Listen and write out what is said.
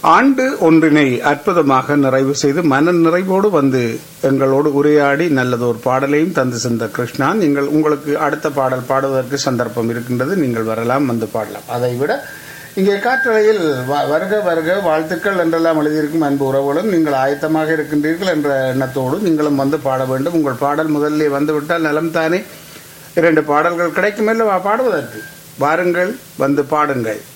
ஆண்டு ஒன்றினை அற்புதமாக நிறைவு செய்து மன நிறைவோடு வந்து எங்களோடு உரையாடி நல்லதொரு பாடலையும் தந்து சென்ற கிருஷ்ணா நீங்கள் உங்களுக்கு அடுத்த பாடல் பாடுவதற்கு சந்தர்ப்பம் இருக்கின்றது நீங்கள் வரலாம் வந்து பாடலாம் அதை விட இங்கே காற்றலையில் வ- வருக வருக வாழ்த்துக்கள் என்றெல்லாம் எழுதியிருக்கும் அன்பு உறவுகளும் நீங்கள் ஆயத்தமாக இருக்கின்றீர்கள் என்ற எண்ணத்தோடு நீங்களும் வந்து பாட வேண்டும் உங்கள் பாடல் முதல்ல வந்துவிட்டால் நலம் தானே இரண்டு பாடல்கள் கிடைக்கும் அல்லவா பாடுவதற்கு வாருங்கள் வந்து பாடுங்கள்